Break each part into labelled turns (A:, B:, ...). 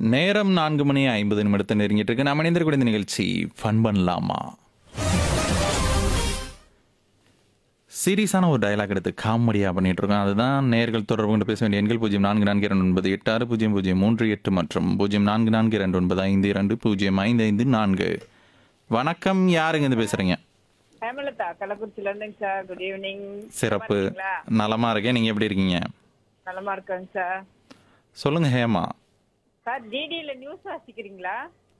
A: நேரம் நான்கு மணி ஐம்பது நிமிடத்தை நெருங்கிட்டு இருக்கு நாம் இணைந்திருக்கூடிய இந்த நிகழ்ச்சி ஃபன் பண்ணலாமா சீரியஸான ஒரு டயலாக் எடுத்து காமெடியாக பண்ணிட்டு இருக்கோம் அதுதான் நேர்கள் தொடர்பு கொண்டு பேச வேண்டிய எண்கள் பூஜ்ஜியம் நான்கு நான்கு இரண்டு ஒன்பது எட்டு ஆறு பூஜ்ஜியம் பூஜ்ஜியம் மூன்று எட்டு மற்றும் பூஜ்ஜியம் நான்கு நான்கு இரண்டு ஒன்பது ஐந்து இரண்டு பூஜ்ஜியம் ஐந்து ஐந்து நான்கு வணக்கம் யாருங்க இருந்து பேசுறீங்க
B: ஹேமலதா கள்ளக்குறிச்சில இருந்துங்க சார் குட் ஈவினிங்
A: சிறப்பு நலமா இருக்கேன் நீங்க எப்படி இருக்கீங்க
B: நலமா இருக்கேங்க சார்
A: சொல்லுங்க ஹேமா
B: சார் டிடியில நியூஸ் வாசிக்கிறீங்களா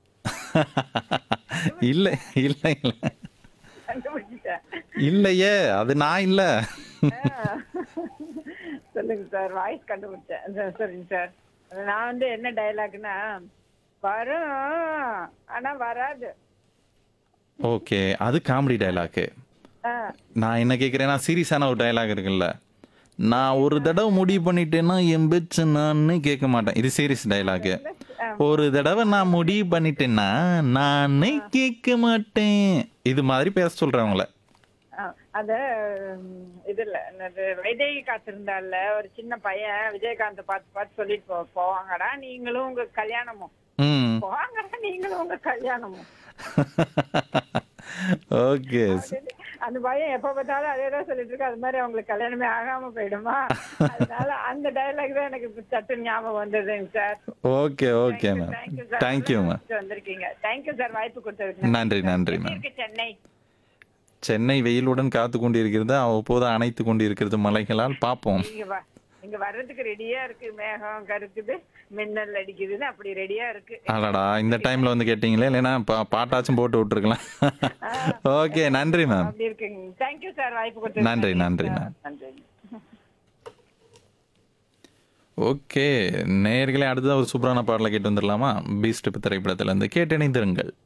A: இல்ல இல்ல இல்ல
B: கண்டுபிடிச்சிட்டேன்
A: இல்லையே அது நான் இல்ல
B: ஆ. சொல்லுங்க சார் வாய்ஸ் கண்டுபிடிச்சேன் சரி, சரிங்க சார் அது நான் வந்து என்ன டயலாக்னா வரும் ஆனா வராது
A: ஓகே அது காமெடி டயலாக்கு
B: ஆ,
A: நான் என்ன கேட்குறேன்னா சீரியஸான ஒரு டயலாக் இருக்குல்ல நான் ஒரு தடவை முடிவு பண்ணிட்டேன்னா என் பெச்சு நான்னு கேட்க மாட்டேன் இது சீரியஸ் டயலாக்கு ஒரு தடவை நான் முடிவு பண்ணிட்டேன்னா நானே கேட்க மாட்டேன் இது மாதிரி பேச சொல்றவங்கள
B: ஆ, அத ம், இதுல என்னது வைதேகி காத்திருந்தால ஒரு சின்ன பையன் விஜயகாந்த் பார்த்து பார்த்து சொல்லிட்டு போ போவாங்கடா நீங்களும் உங்க கல்யாணமும்
A: ம்
B: போவாங்கடா நீங்களும் உங்க கல்யாணமும்
A: ஓகே
B: அந்த பையன் எப்ப பார்த்தாலும் அதே தான் சொல்லிட்டு இருக்கு அது மாதிரி அவங்களுக்கு கல்யாணமே ஆகாம போயிடுமா அதனால அந்த டயலாக் தான் எனக்கு இப்ப சட்டு ஞாபகம் வந்ததுங்க sir
A: okay okay ma'am
B: thank you sir
A: thank you ma'am
B: வந்திருக்கீங்க தேங்க்யூ சார் வாய்ப்பு கொடுத்ததுக்கு
A: நன்றி நன்றி
B: எப்படி
A: மேம்
B: இருக்கு சென்னை
A: சென்னை வெயிலுடன் காத்து கொண்டிருக்கிறது அவ்வப்போது அணைத்து கொண்டிருக்கிறது மலைகளால் பார்ப்போம்
B: இங்க வா இங்க வர்றதுக்கு ரெடியா இருக்கு மேகம் கருக்குது மின்னல் அடிக்குதுன்னு அப்படி ரெடியா இருக்கு
A: அடடா இந்த டைம்ல வந்து கேட்டீங்களே இல்லைன்னா பா- பாட்டாச்சும் போட்டு விட்டுருக்கலாம் ஓகே நன்றி மேம்
B: அப்படி இருக்குங்க தேங்க்யூ சார் வாய்ப்பு கொடுத்ததுக்கு
A: நன்றி, நன்றி, மேம்.
B: நன்றி
A: ஓகே நேர்களே அடுத்ததாக ஒரு சூப்பரான பாடலை கேட்டு வந்துடலாமா பீஸ்ட் திரைப்படத்துல இருந்து கேட்டு இணைந்திருங்கள்